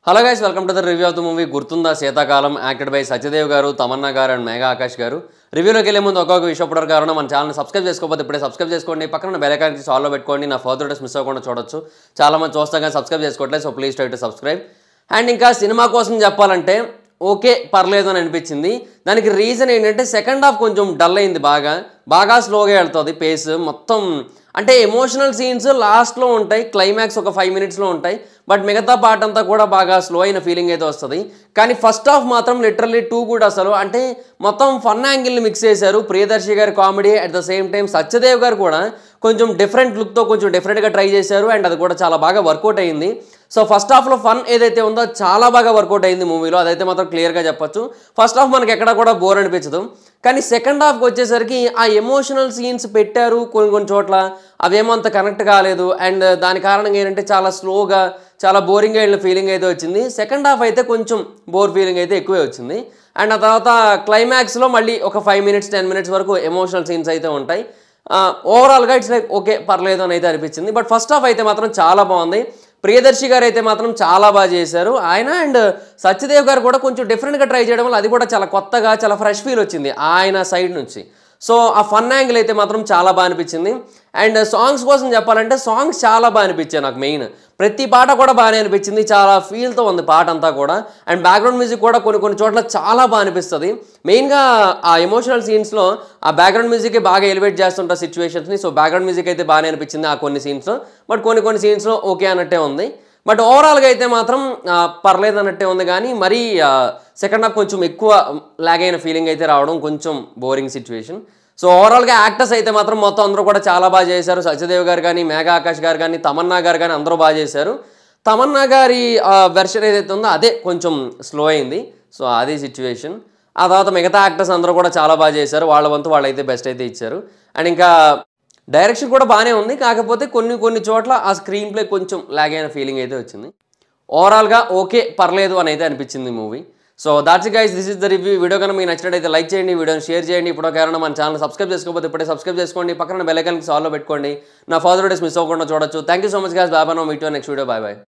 hello guys welcome to the review of the movie Gurthunda Seethakalam acted by Satyadev గారు తమన్నా గారు and Megha Akash గారు రివ్యూలోకి వెళ్ళే ముందు ఒక్కొక్క విషయం పడరు కారణం మన ఛానల్ సబ్స్క్రైబ్ చేసుకోకపోతే ఇప్పుడే సబ్స్క్రైబ్ చేసుకోండి పక్కన బెల్ ఐకాన్ సాల్వ్ పెట్టుకోండి నా ఫర్దర్ డేస్ మిస్ అవ్వకుండా చూడొచ్చు చాలా మంది చూస్తాం కానీ సబ్స్క్రైబ్ చేసుకోవట్లేదు so please try to subscribe and ఇంకా సినిమా కోసం చెప్పాలంటే ఓకే పర్లేదు అని అనిపించింది దానికి రీజన్ ఏంటంటే సెకండ్ హాఫ్ కొంచెం డల్ అయింది బాగా బాగా స్లోగా వెళ్తుంది పేస్ మొత్తం అంటే ఎమోషనల్ సీన్స్ లాస్ట్లో ఉంటాయి క్లైమాక్స్ ఒక ఫైవ్ మినిట్స్లో ఉంటాయి బట్ మిగతా పార్ట్ అంతా కూడా బాగా స్లో అయిన ఫీలింగ్ అయితే వస్తుంది కానీ ఫస్ట్ హాఫ్ మాత్రం లిటరల్లీ టూ కూడా అసలు అంటే మొత్తం ఫన్ యాంగిల్ని మిక్స్ చేశారు ప్రియదర్శి గారి comedy at the same time Satyadev గారు కూడా కొంచెం డిఫరెంట్ లుక్తో కొంచెం డిఫరెంట్గా ట్రై చేశారు అండ్ అది కూడా చాలా బాగా వర్కౌట్ అయింది సో ఫస్ట్ హాఫ్లో ఫన్ ఏదైతే ఉందో చాలా బాగా వర్కౌట్ అయింది మూవీలో అదైతే మాత్రం క్లియర్గా చెప్పొచ్చు ఫస్ట్ హాఫ్ మనకి ఎక్కడ కూడా బోర్ అనిపించదు కానీ సెకండ్ హాఫ్కి వచ్చేసరికి ఆ ఎమోషనల్ సీన్స్ పెట్టారు కొన్ని కొన్ని చోట్ల అవేమో అంత కనెక్ట్ కాలేదు అండ్ దాని కారణంగా ఏంటంటే చాలా స్లోగా చాలా బోరింగ్ అయిన ఫీలింగ్ అయితే వచ్చింది సెకండ్ హాఫ్ అయితే కొంచెం బోర్ ఫీలింగ్ అయితే ఎక్కువే వచ్చింది అండ్ ఆ తర్వాత క్లైమాక్స్లో మళ్ళీ ఒక ఫైవ్ మినిట్స్ టెన్ మినిట్స్ వరకు ఎమోషనల్ సీన్స్ అయితే ఉంటాయి ఓవరాల్గా ఇట్స్ లైక్ ఓకే పర్లేదు అని అయితే అనిపించింది బట్ ఫస్ట్ హాఫ్ అయితే మాత్రం చాలా బాగుంది ప్రియదర్శి గారు అయితే మాత్రం చాలా బాగా చేశారు ఆయన అండ్ సత్యదేవ్ గారు కూడా కొంచెం డిఫరెంట్గా ట్రై చేయడం వల్ల అది కూడా చాలా కొత్తగా చాలా ఫ్రెష్ ఫీల్ వచ్చింది ఆయన సైడ్ నుంచి సో ఆ ఫన్ యాంగిల్ అయితే మాత్రం చాలా బాగా అనిపించింది అండ్ సాంగ్స్ కోసం చెప్పాలంటే సాంగ్స్ చాలా బాగా అనిపించాయి నాకు మెయిన్ ప్రతి పాట కూడా బాగానే అనిపించింది చాలా ఫీల్తో ఉంది పాట అంతా కూడా అండ్ బ్యాక్గ్రౌండ్ మ్యూజిక్ కూడా కొన్ని కొన్ని చోట్ల చాలా బాగా అనిపిస్తుంది మెయిన్గా ఆ ఎమోషనల్ సీన్స్లో ఆ బ్యాక్గ్రౌండ్ మ్యూజిక్ బాగా ఎలివేట్ చేస్తుంటారు సిచ్యువేషన్స్ని సో బ్యాక్గ్రౌండ్ మ్యూజిక్ అయితే బాగానే అనిపించింది ఆ కొన్ని సీన్స్లో బట్ కొన్ని కొన్ని సీన్స్లో ఓకే అన్నట్టే ఉంది బట్ ఓవరాల్గా అయితే మాత్రం ఆ, పర్లేదు అన్నట్టే ఉంది కానీ మరీ సెకండ్ హాఫ్ కొంచెం ఎక్కువ లాగ్ అయిన ఫీలింగ్ అయితే రావడం కొంచెం బోరింగ్ సిచ్యువేషన్ సో ఓవరాల్గా యాక్టర్స్ అయితే మాత్రం మొత్తం అందరూ కూడా చాలా బాగా చేశారు సత్యదేవ్ గారు కానీ మేఘా ఆకాష్ గారు కానీ తమన్నా గారు కానీ అందరూ బాగా చేశారు తమన్నా గారి వెర్షన్ ఏదైతే ఉందో అదే కొంచెం స్లో అయింది సో అదే సిచ్యువేషన్ ఆ తర్వాత మిగతా యాక్టర్స్ అందరూ కూడా చాలా బాగా చేశారు వాళ్ళ వంతు వాళ్ళైతే బెస్ట్ అయితే ఇచ్చారు అండ్ ఇంకా డైరెక్షన్ కూడా బాగానే ఉంది కాకపోతే కొన్ని కొన్ని చోట్ల ఆ స్క్రీన్ ప్లే కొంచెం లాగ్ అయిన ఫీలింగ్ అయితే వచ్చింది ఓవరాల్గా ఓకే పర్లేదు అని అయితే అనిపించింది movie so that's guys this is the review video కనుక మీకు నచ్చినట్టయితే లైక్ చేయండి వీడియోని షేర్ చేయండి ఇప్పుడు కారణం మన ఛానల్ సబ్స్క్రైబ్ చేసుకోకపోతే ఇప్పుడే సబ్స్క్రైబ్ చేసుకోండి పక్కన బెల్ ఐకాన్కి సాల్వ్ పెట్టుకోండి నా ఫాదర్ డేస్ మిస్ అవ్వకుండా చూడొచ్చు thank you so much guys బాబా నో మీట్ నెక్స్ట్ వీడియో బాయ్ బాయ్